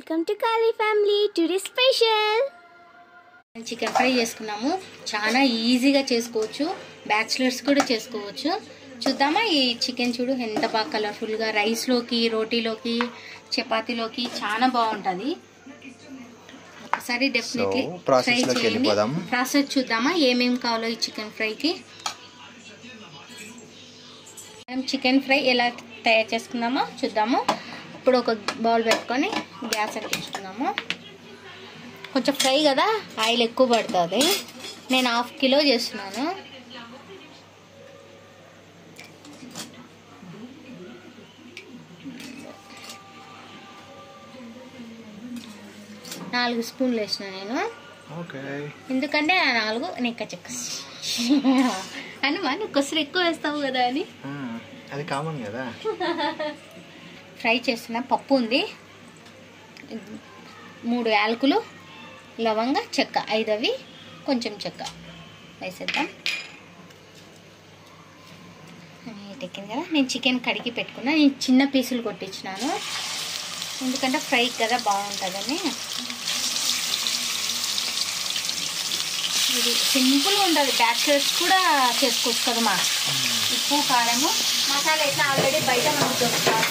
Welcome to Kali family today special chicken fry చేసుకున్నాము చాలా ఈజీగా చేసుకోవచ్చు బ్యాచిలర్స్ కూడా చేసుకోవచ్చు చూద్దామా ఈ చికెన్ చూడు ఎంత బాగా కలర్ఫుల్గా రైస్లోకి రోటీలోకి చపాతీలోకి చాలా బాగుంటుంది ఒకసారి డెఫినెట్లీ So, process లోకి వెళ్ళిపోదాం. ప్రాసెస్ చూద్దామా ఏమేమి కావాలో ఈ చికెన్ ఫ్రైకి మనం చికెన్ ఫ్రై ఎలా తయారు చేసుకున్నామో చూద్దాము ఇప్పుడు ఒక బౌల్ పెట్టుకొని గ్యాస్ అంటించుకున్నాము కొంచెం ఫ్రై కదా ఆయిల్ ఎక్కువ పడుతుంది నేను హాఫ్ కిలో చేస్తున్నాను నాలుగు స్పూన్లు వేసిన నేను ఓకే ఎందుకంటే ఆ నాలుగు నెక్క చెక్క అని మా నువ్వు కొసరు ఎక్కువ వేస్తావు కదా అని అది కామన్ కదా ఫ్రై చేస్తున్న పప్పు ఉంది మూడు యాలకులు లవంగ చెక్క ఐదవి కొంచెం చెక్క వేసేద్దాం ఎక్కింది కదా నేను చికెన్ కడిగి పెట్టుకున్నా నేను చిన్న పీసులు కొట్టించినాను ఎందుకంటే ఫ్రై కదా బాగుంటుందని ఇది సింపుల్గా ఉంటుంది బ్యాచిలర్స్ కూడా చేసుకోవచ్చు కదా మా ఉప్పు కారము మసాలా అయితే ఆల్రెడీ బయట మనకు దొరుకుతుంది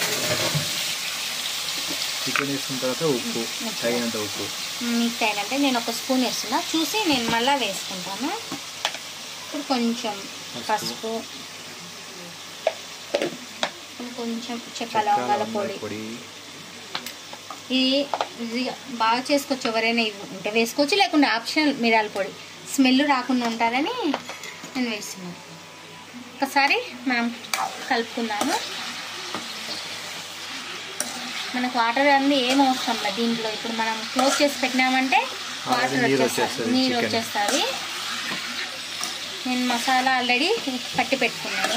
చికెన్ వేసుకున్న తర్వాత ఉప్పు తగినంత ఉప్పు మీకు తగినంటే నేను ఒక స్పూన్ వేస్తున్నా చూసి నేను మళ్ళీ వేసుకుంటాను ఇప్పుడు కొంచెం పసుపు ఇప్పుడు కొంచెం చెక్క లవంగాల పొడి పొడి ఇది ఇది బాగా చేసుకోవచ్చు ఎవరైనా ఇవి ఉంటే వేసుకోవచ్చు లేకుంటే ఆప్షనల్ మిరాల పొడి స్మెల్ రాకుండా ఉంటుందని నేను వేస్తున్నాను ఒకసారి మనం కలుపుకుందాము మనకు వాటర్ అన్నీ ఏం అవసరం లేదు దీంట్లో ఇప్పుడు మనం క్లోజ్ చేసి పెట్టినామంటే వాటర్ నీరు వచ్చేస్తుంది వచ్చేస్తది నీరు chicken. వచ్చేస్తుంది నేను మసాలా ఆల్రెడీ పట్టి పెట్టుకున్నాను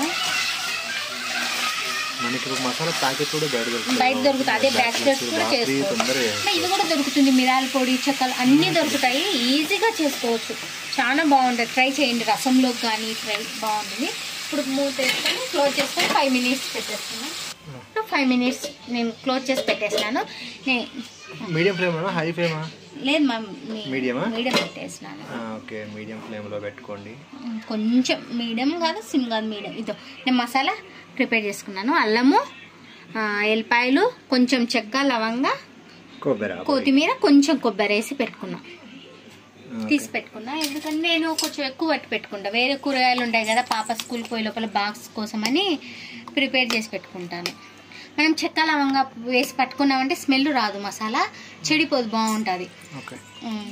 మనకి ఇప్పుడు మసాలా ప్యాకెట్ కూడా బయట దొరుకుతుంది బయట దొరుకుతుంది అదే బ్యాచిలర్స్ కూడా రాత్రి తొందరగా చేసుకోవచ్చు ఇది కూడా దొరుకుతుంది మిరాల పొడి చెక్కలు అన్నీ దొరుకుతాయి ఈజీగా చేసుకోవచ్చు చాలా బాగుంటుంది ట్రై చేయండి రసంలోకి కానీ ఫ్రై బాగుంటుంది ఇప్పుడు మూత వేసుకొని క్లోజ్ చేసుకొని ఫైవ్ మినిట్స్ పెట్టేస్తున్నాను ఫైవ్ మినిట్స్ నేను క్లోజ్ చేసి పెట్టేసినాను నేను మీడియం ఫ్లేమా హై ఫ్లేమా లేదు మా Medium ఆ? మీడియం పెట్టేసినాను ఓకే మీడియం ఫ్లేమ్లో పెట్టుకోండి కొంచెం మీడియం కాదు సిమ్ కాదు మీడియం ఇదో నేను మసాలా ప్రిపేర్ చేసుకున్నాను అల్లము ఆ, ఎల్లిపాయలు కొంచెం చెక్క లవంగా కొబ్బరి కొత్తిమీర కొంచెం కొబ్బరి వేసి పెట్టుకున్నా ఓకే. తీసి పెట్టుకున్నా ఎందుకంటే నేను కొంచెం ఎక్కువ పట్టి పెట్టుకుంటా వేరే కూరగాయలు ఉంటాయి కదా పాప స్కూల్ పోయే లోపల బాక్స్ కోసమని ప్రిపేర్ చేసి పెట్టుకుంటాను మనం చెక్క లవంగా వేసి పట్టుకున్నామంటే స్మెల్ రాదు మసాలా చెడిపోదు బాగుంటుంది ఓకే ఉమ్.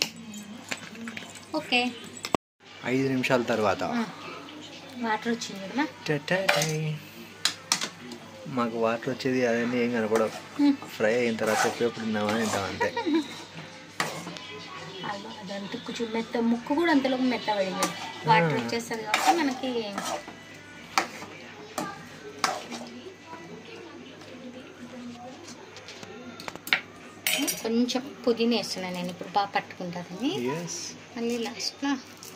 ఓకే ఐదు నిమిషాల తర్వాత ఆ. వాటర్ వచ్చింది కదా టటటై. మాకు వాటర్ వచ్చేది అవన్నీ ఏం కనపడవు ఉమ్. ఫ్రై అయిన తర్వాత ఎప్పుడెప్పుడు తిన్నామని తింటాం అంతే అల్వా అదంతా కొంచెం మెత్త ముక్కు కూడా అంతలోకి మెత్త పడింది వాటర్ వచ్చేస్తుంది కాబట్టి మనకి కొంచెం పుదీనా వేస్తున్నాను నేను ఇప్పుడు బాగా పట్టుకుంటుందని ఎస్ మళ్ళీ లాస్ట్లో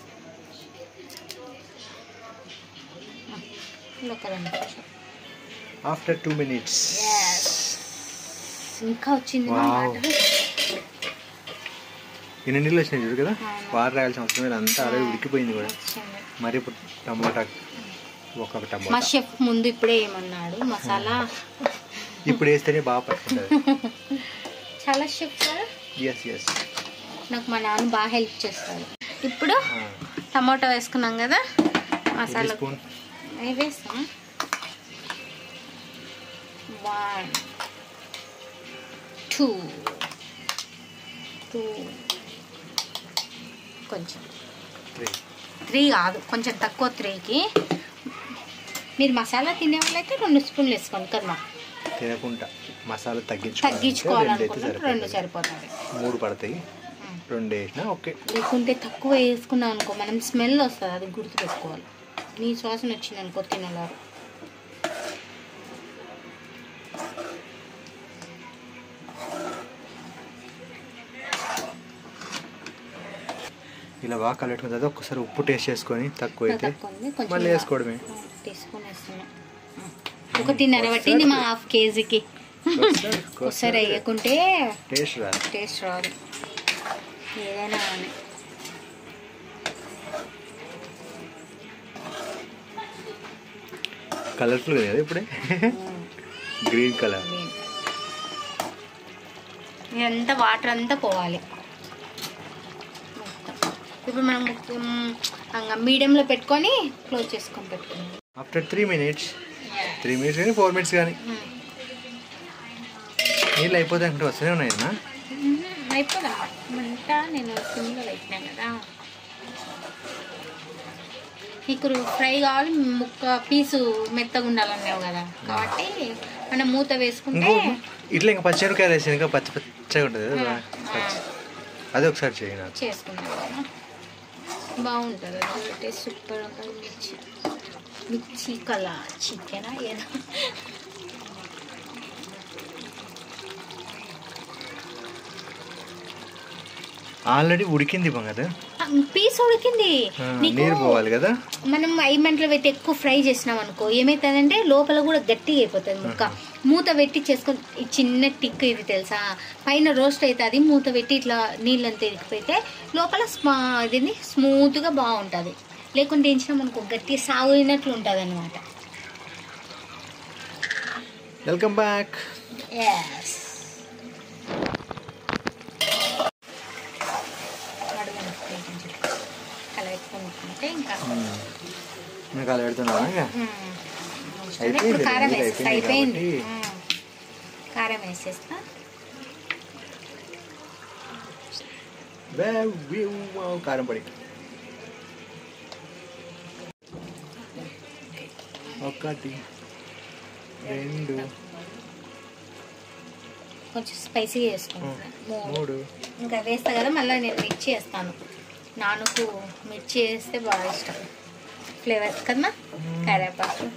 ఒక రెండు నిమిషం. After two minutes Yes. ఇంకా వచ్చింది మా Wow. వాటర్ ఎన్ని నీళ్ళు వచ్చినాయి చూడు కదా అవును. వాటర్ రాయాల్సిన అవసరం లేదు అంతా ఆల్రెడీ ఉడికిపోయింది కూడా వచ్చింది మరి ఇప్పుడు టమాటా ఒక మా టమాటా షెఫ్ ముందు ఇప్పుడే ఏమన్నాడు మసాలా ఇప్పుడు వేస్తేనే బాగా పట్టుకుంటుంది చాలా షెఫ్ కదా ఎస్ ఎస్ నాకు మా నాన్న బాగా హెల్ప్ చేస్తాడు ఇప్పుడు టమాటో వేసుకున్నాం కదా మసాలా స్పూన్ అవి వేస్తాం వన్ టూ టూ కొంచెం త్రీ త్రీ కాదు కొంచెం తక్కువ త్రీకి మీరు మసాలా తినే వాళ్ళైతే రెండు స్పూన్లు వేసుకోండి కదా మా తినకుండా మసాలా తగ్గించుకోవాలి తగ్గించుకోవాలనుకుంటే రెండు సరిపోతుంది మూడు పడతాయి రెండు వేసినా ఓకే లేకుంటే తక్కువ వేసుకున్నాం అనుకో మనం స్మెల్ వస్తుంది అది గుర్తుపెట్టుకోవాలి నీ శ్వాసన వచ్చింది అనుకో తినలేరు ఇలా బాగా కలుపుకున్న తర్వాత ఒక్కసారి ఉప్పు టేస్ట్ చేసుకొని తక్కువ అయితే తక్కువ ఉంది కొంచెం మళ్ళీ వేసుకోవడమే తీసుకొని వేస్తున్నా ఒకటిన్నర పట్టింది మా హాఫ్ కేజీకి ఒకసారి వేయకుంటే టేస్ట్ రాదు టేస్ట్ రాదు ఏదైనా కానీ కలర్ఫుల్ కదా ఇప్పుడే గ్రీన్ కలర్ ఇదంతా వాటర్ అంతా పోవాలి మొత్తం. ఇప్పుడు మనం మీడియంలో పెట్టుకొని క్లోజ్ చేసుకొని పెట్టుకున్నాం after three minutes three minutes కానీ ఫోర్ మినిట్స్ కానీ నీళ్ళు అయిపోతే అంటే వస్తూనే ఉన్నాయి అన్న అయిపోదా మంట నేను సిమ్లో పెట్టినా కదా నీకు ఫ్రై కావాలి ముక్క పీసు మెత్తగా ఉండాలన్నావు కదా కాబట్టి మనం మూత వేసుకుంటే ఇంకో ఇట్లా ఇంకా పచ్చిమిరకాయలు వేసి ఇంకా పచ్చి పచ్చిగా ఉంటుంది కదా పచ్చి అది ఒకసారి చేయి నాకు చేసుకుంటాం కదా బాగుంటుంది అది టేస్ట్ సూపర్ ఉంటుంది మిర్చి మిర్చి కల చికెనా ఏదో ఆల్రెడీ ఉడికింది కదా పీస్ ఉడికింది ఆ, నీకు నీరు పోవాలి కదా మనం ఐదు మంటలు పెట్టి ఎక్కువ ఫ్రై చేసినాం అనుకో ఏమవుతుందంటే లోపల కూడా గట్టిగా అయిపోతుంది ముక్క మూత పెట్టి చేసుకొని ఈ చిన్న టిక్ ఇది తెలుసా పైన రోస్ట్ అవుతుంది మూత పెట్టి ఇట్లా నీళ్ళంతా ఇరికిపోతే లోపల స్మా ఇది స్మూత్గా బాగుంటుంది లేకుంటే ఏంచినాం అనుకో గట్టిగా సాగునట్లు ఉంటుంది అనమాట వెల్కమ్ బ్యాక్ ఎస్ కలపెట్టుకుంటే ఇంకా మీకు అలా పెడుతున్నావా ఇంకా? మ్మ్. అయిపోయింది, ఇప్పుడు కారం నీళ్ళు వేసేస్తా అయిపోయింది అయిపోయింది కాబట్టి. మ్మ్. కారం వేసేస్తా వే, వ్యూ, వావ్, కారం పొడి ఒకటి రెండు కొంచెం స్పైసీగా వేసుకుంటున్నా మూడు. మూడు ఇంకా వేస్తా కదా మళ్ళీ నేను మిర్చి వేస్తాను నాన్నకు మిర్చి వేస్తే బాగా ఇష్టం ఫ్లేవర్ కదమ్మా కరేపాకు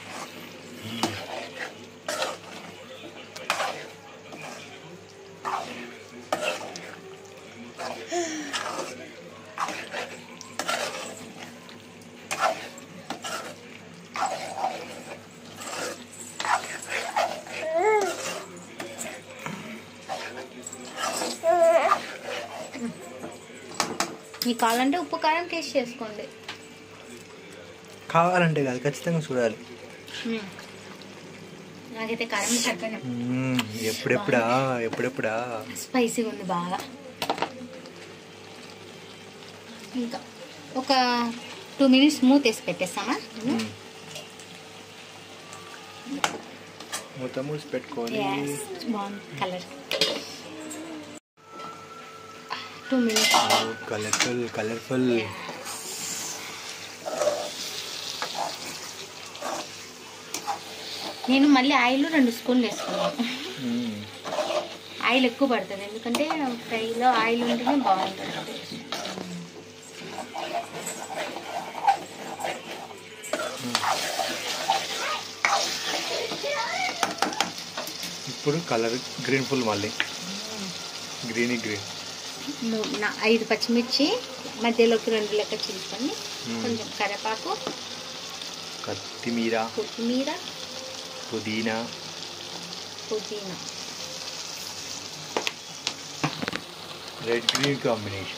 మీకు కావాలంటే ఉప్పు కారం టేస్ట్ చేసుకోండి కావాలంటే కాదు ఖచ్చితంగా చూడాలి మ్మ్. నాకైతే కారం సరిపోయిన మ్మ్, ఎప్పుడెప్పుడా ఎప్పుడెప్పుడా స్పైసీగా ఉంది బాగా ఇంకా ఒక టూ మినిట్స్ మూత వేసి పెట్టేస్తామా మ్మ్. మూత మూసి పెట్టుకొని Yes, బాగుంది colour two minutes colourful colourful నేను మళ్ళీ ఆయిల్ రెండు స్పూన్లు వేసుకున్నాను ఆయిల్ ఎక్కువ పడుతుంది ఎందుకంటే ఫ్రైలో ఆయిల్ ఉంటేనే బాగుంటుంది టేస్ట్. ఇప్పుడు కలర్ గ్రీన్ ఫుల్ మళ్ళీ గ్రీన్ గ్రీన్ ము- నా- ఐదు పచ్చిమిర్చి మధ్యలోకి రెండు లెక్క చీల్చుకొని మ్మ్. కొంచెం కరివేపాకు కొత్తిమీర కొత్తిమీర పుదీనా పుదీనా రెడ్ గ్రీన్ కాంబినేషన్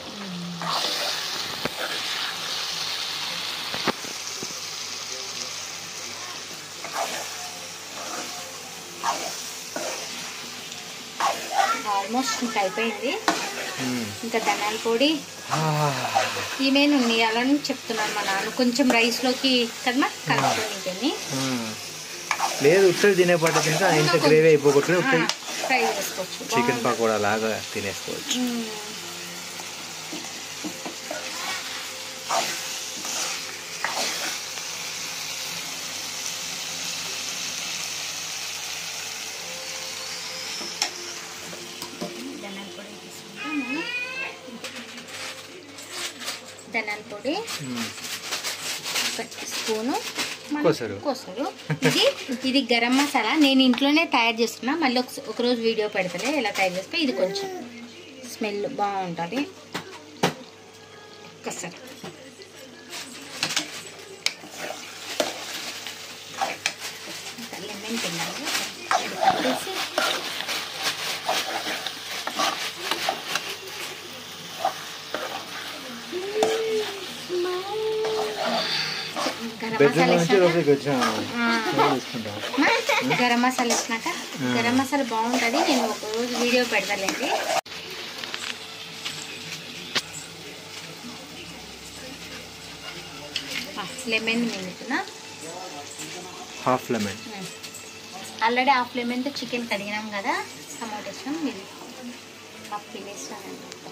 ఆల్మోస్ట్ ఇంకా అయిపోయింది ఇంకా ధనియాల పొడి ఆ, ఈమెను ఉన్నాయాలని చెప్తున్నాను మా నాన్న కొంచెం రైస్లోకి కదమ్మా కలుపుకొని మ్మ్. లేదు ఉత్తరి తినే పాట తింటే ఇంత గ్రేవీ అయిపోగొట్టుకుని ఉత్తరి ఫ్రై చేసుకోవచ్చు చికెన్ బాగుంటుంది. పకోడా లాగా తినేసుకోవచ్చు మ్మ్. ధనియాల పొడి తీసుకుంటాము ధనియాల పొడి మ్మ్. ఒక స్పూను మన- కొసరు. కొసరు ఇది ఇది గరం మసాలా నేను ఇంట్లోనే తయారు చేసుకున్నా మళ్ళీ ఒక ఒకరోజు వీడియో పెడతలే ఎలా తయారు చేస్తా ఇది కొంచెం స్మెల్ బాగుంటుంది కొసరు ఇంకా లెమన్ తిన్నాను ఇది కలిపేసి గరం బెడ్రూమ్ మసాలా నుంచి వేసినాక లోపలికి వచ్చాము ఆ, తీసుకుంటాం మా గరం మసాలా వేసినాక గరం మసాలా బాగుంటుంది నేను ఒక రోజు వీడియో పెడతాలేండి లెమన్ మింగుతున్నా హాఫ్ లెమన్ ఆల్రెడీ హాఫ్ లెమన్తో చికెన్ కడిగినాం కదా టమాటో వేసినాం ఇది హాఫ్ వేస్తాను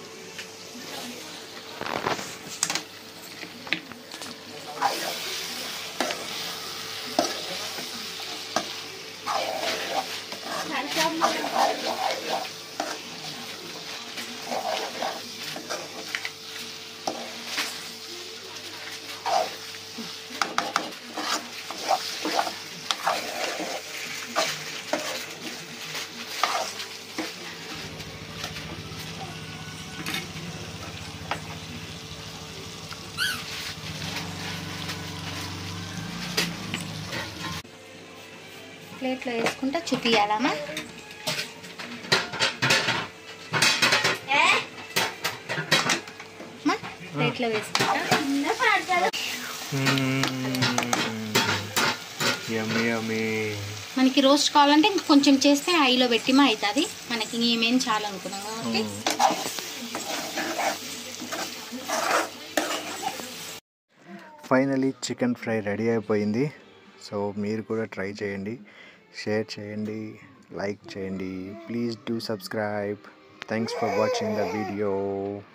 ప్లేట్లో వేసుకుంటా చూపియాలమ్మా అమ్మా, ప్లేట్లో వేసుకుంటా యమ్మీ యమ్మీ మనకి రోస్ట్ కావాలంటే ఇంక కొంచెం చేస్తే ఐలో పెట్టిమా అవుతుంది మనకి ఏమేం చాలు అనుకున్నాం కాబట్టి ఫైనలీ చికెన్ ఫ్రై రెడీ అయిపోయింది సో మీరు కూడా ట్రై చేయండి షేర్ చేయండి లైక్ చేయండి please do subscribe thanks for watching the video